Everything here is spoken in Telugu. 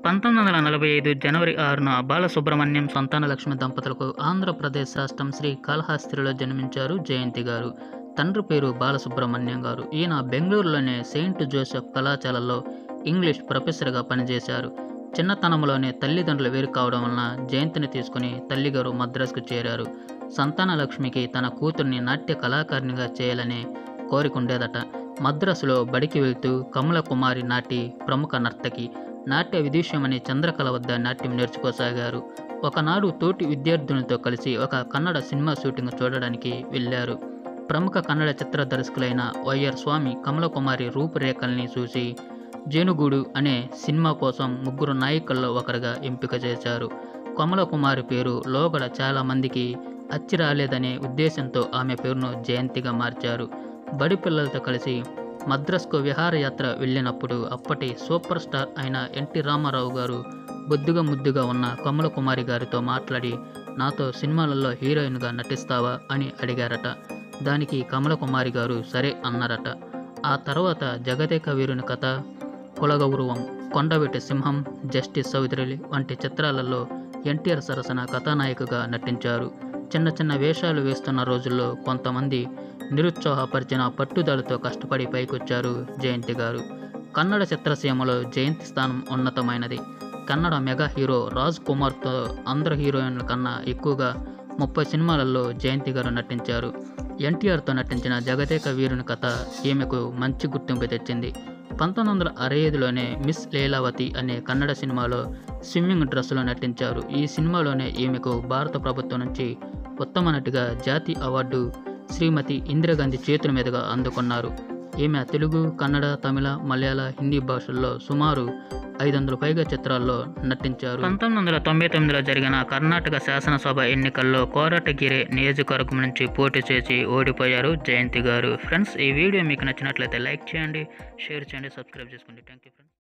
పంతొమ్మిది వందల నలభై ఐదు జనవరి ఆరున బాలసుబ్రహ్మణ్యం సంతానలక్ష్మి దంపతులకు ఆంధ్రప్రదేశ్ రాష్ట్రం శ్రీ కాళహస్తిలో జన్మించారు జయంతి గారు తండ్రి పేరు బాలసుబ్రహ్మణ్యం గారు ఈయన బెంగళూరులోని సెయింట్ జోసెఫ్ కళాశాలలో ఇంగ్లీష్ ప్రొఫెసర్గా పనిచేశారు చిన్నతనంలోనే తల్లిదండ్రులు వేరు కావడం వలన జయంతిని తీసుకుని తల్లిగారు మద్రాసుకు చేరారు సంతానలక్ష్మికి తన కూతుర్ని నాట్య కళాకారిణిగా చేయాలనే కోరిక ఉండేదట మద్రాసులో బడికి వెళ్తూ కమల కుమారి నాటి ప్రముఖ నర్తకి నాట్య విదూషమనే చంద్రకళ వద్ద నాట్యం నేర్చుకోసాగారు ఒకనాడు తోటి విద్యార్థులతో కలిసి ఒక కన్నడ సినిమా షూటింగ్ చూడడానికి వెళ్ళారు ప్రముఖ కన్నడ చిత్ర దర్శకులైన వైఆర్ స్వామి కమలకుమారి రూపురేఖల్ని చూసి జేనుగూడు అనే సినిమా కోసం ముగ్గురు నాయకుల్లో ఒకరిగా ఎంపిక చేశారు కమలకుమారి పేరు లోగడ చాలా మందికి అచ్చి రాలేదనే ఉద్దేశంతో ఆమె పేరును జయంతిగా మార్చారు బడి పిల్లలతో కలిసి మద్రాస్కు విహారయాత్ర వెళ్ళినప్పుడు అప్పటి సూపర్ స్టార్ అయిన ఎన్టీ రామారావు గారు బొద్దుగా ముద్దుగా ఉన్న కమల కుమారి గారితో మాట్లాడి నాతో సినిమాలలో హీరోయిన్గా నటిస్తావా అని అడిగారట దానికి కమల కుమారి గారు సరే అన్నారట ఆ తర్వాత జగదేక వీరుని కథ కులగౌరవం కొండవీటి సింహం జస్టిస్ చౌదరి వంటి చిత్రాలలో ఎన్టీఆర్ సరసన కథానాయికగా నటించారు చిన్న చిన్న వేషాలు వేస్తున్న రోజుల్లో కొంతమంది నిరుత్సాహపరిచిన పట్టుదలతో కష్టపడి పైకొచ్చారు జయంతి గారు కన్నడ చిత్రసీమలో జయంతి స్థానం ఉన్నతమైనది కన్నడ మెగా హీరో రాజ్ కుమార్తో అందరు హీరోయిన్ల కన్నా ఎక్కువగా ముప్పై సినిమాలలో జయంతి గారు నటించారు ఎన్టీఆర్తో నటించిన జగదేక వీరుని కథ ఈమెకు మంచి గుర్తింపు తెచ్చింది పంతొమ్మిది వందల అరవై ఐదులోనే మిస్ లీలావతి అనే కన్నడ సినిమాలో స్విమ్మింగ్ డ్రెస్సులో నటించారు ఈ సినిమాలోనే ఈమెకు భారత ప్రభుత్వం నుంచి ఉత్తమ నటిగా జాతీయ అవార్డు శ్రీమతి ఇందిరాగాంధీ చేతుల మీదుగా అందుకున్నారు ఈమె తెలుగు కన్నడ తమిళ మలయాళ హిందీ భాషల్లో సుమారు ఐదు వందల పైగా చిత్రాల్లో నటించారు పంతొమ్మిది వందల తొంభై తొమ్మిదిలో జరిగిన కర్ణాటక శాసనసభ ఎన్నికల్లో కోరటగిరి నియోజకవర్గం నుంచి పోటీ చేసి ఓడిపోయారు జయంతి గారు ఫ్రెండ్స్ ఈ వీడియో మీకు నచ్చినట్లయితే లైక్ చేయండి షేర్ చేయండి సబ్స్క్రైబ్ చేసుకోండి థ్యాంక్ యూ